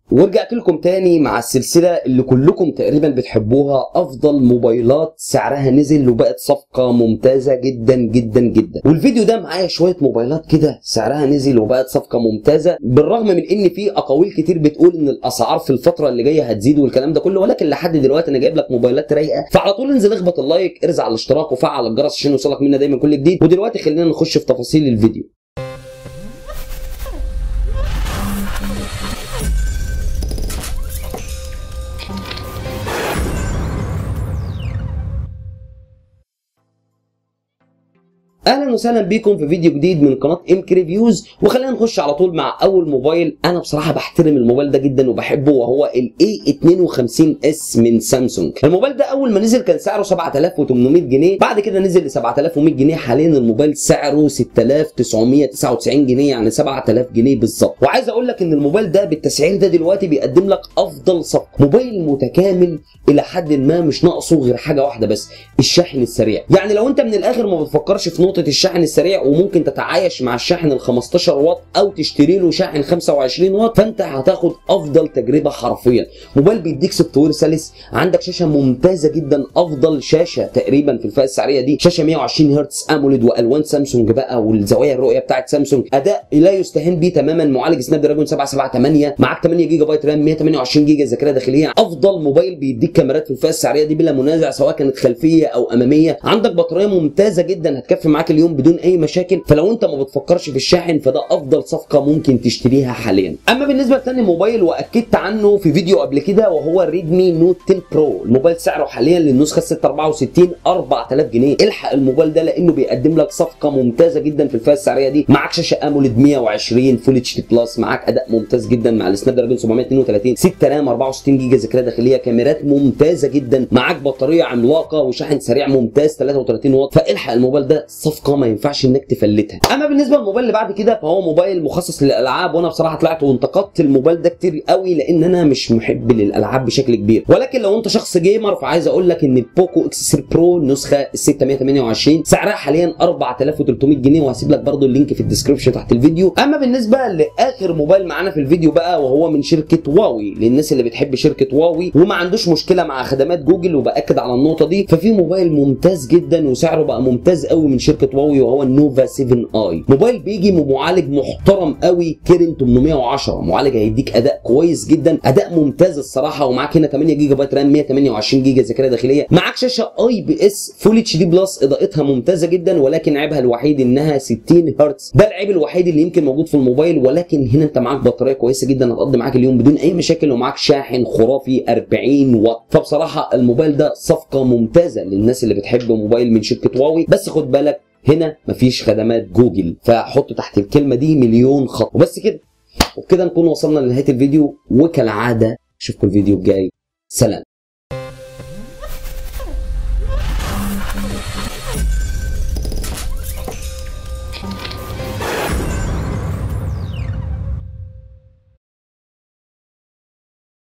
ورجعت لكم تاني مع السلسلة اللي كلكم تقريبا بتحبوها أفضل موبايلات سعرها نزل وبقت صفقة ممتازة جدا جدا جدا والفيديو ده معايا شوية موبايلات كده سعرها نزل وبقت صفقة ممتازة بالرغم من إن في أقاويل كتير بتقول إن الأسعار في الفترة اللي جاية هتزيد والكلام ده كله ولكن لحد دلوقتي أنا جايب لك موبايلات رايقة فعلى طول انزل اخبط اللايك ارزع على الاشتراك وفعل الجرس عشان يوصلك منا دايما كل جديد ودلوقتي خلينا نخش في تفاصيل الفيديو اهلا وسهلا بيكم في فيديو جديد من قناه ام ريفيوز وخلينا نخش على طول مع اول موبايل انا بصراحه بحترم الموبايل ده جدا وبحبه وهو الاي 52 اس من سامسونج الموبايل ده اول ما نزل كان سعره 7800 جنيه بعد كده نزل ل 7100 جنيه حاليا الموبايل سعره 6999 جنيه يعني 7000 جنيه بالظبط وعايز اقول لك ان الموبايل ده بالتسعير ده دلوقتي بيقدم لك افضل صفقه موبايل متكامل الى حد ما مش ناقصه غير حاجه واحده بس الشاحن السريع يعني لو انت من الاخر ما بتفكرش في نقطه الشحن السريع وممكن تتعايش مع الشاحن ال 15 واط او تشتري له شاحن 25 واط فانت هتاخد افضل تجربه حرفيا موبايل بيديك سوفت وير سلس عندك شاشه ممتازه جدا افضل شاشه تقريبا في الفئه السعريه دي شاشه 120 هرتز اموليد والوان سامسونج بقى والزوايا الرؤيه بتاعت سامسونج اداء لا يستهان به تماما معالج سناب دراجون 778 معاك 8 جيجا بايت رام 128 جيجا ذاكره داخليه افضل موبايل بيديك كاميرات في الفئه السعريه دي بلا منازع سواء كانت خلفيه او اماميه عندك بطاريه ممتازه جدا هتكفي معاك اليوم بدون اي مشاكل فلو انت ما بتفكرش في الشاحن فده افضل صفقه ممكن تشتريها حاليا اما بالنسبه لتاني موبايل واكدت عنه في فيديو قبل كده وهو الريدمي نوت 10 برو الموبايل سعره حاليا للنسخه 664 4000 جنيه الحق الموبايل ده لانه بيقدم لك صفقه ممتازه جدا في الفئه السعريه دي معاك شاشه اموليد 120 فول اتش دي بلس معاك اداء ممتاز جدا مع السناب دراجون 732 6 رام 64 جيجا ذاكره داخليه كاميرات ممتازه جدا معاك بطاريه عملاقه وشاحن سريع ممتاز 33 واط فالحق الموبايل ده صفقه ما ينفعش انك تفلتها اما بالنسبه للموبايل اللي بعد كده فهو موبايل مخصص للالعاب وانا بصراحه طلعت وانتقدت الموبايل ده كتير قوي لان انا مش محب للالعاب بشكل كبير ولكن لو انت شخص جيمر فعايز اقول لك ان البوكو اكس 3 برو النسخه 628 سعرها حاليا 4300 جنيه وهسيب لك برده اللينك في الديسكربشن تحت الفيديو اما بالنسبه لاخر موبايل معانا في الفيديو بقى وهو من شركه واوي للناس اللي بتحب شركه واوي وما عندوش مشكله مع خدمات جوجل وباكد على النقطه دي ففي موبايل ممتاز جدا وسعره بقى ممتاز قوي من شركه واوي وهو النوفا 7 اي موبايل بيجي بمعالج محترم قوي كيرن 810 معالج هيديك اداء كويس جدا اداء ممتاز الصراحه ومعاك هنا 8 جيجا بايت رام 128 جيجا ذاكره داخليه معاك شاشه اي بي اس فول اتش دي بلس اضاءتها ممتازه جدا ولكن عيبها الوحيد انها 60 هرتز ده العيب الوحيد اللي يمكن موجود في الموبايل ولكن هنا انت معاك بطاريه كويسه جدا هتقضي معاك اليوم بدون اي مشاكل ومعاك شاحن خرافي 40 واط فبصراحه الموبايل ده صفقه ممتازه للناس اللي بتحب موبايل من شركه واوي بس خد بالك هنا مفيش خدمات جوجل فحط تحت الكلمه دي مليون خط وبس كده وبكده نكون وصلنا لنهايه الفيديو وكالعاده اشوفكم الفيديو الجاي سلام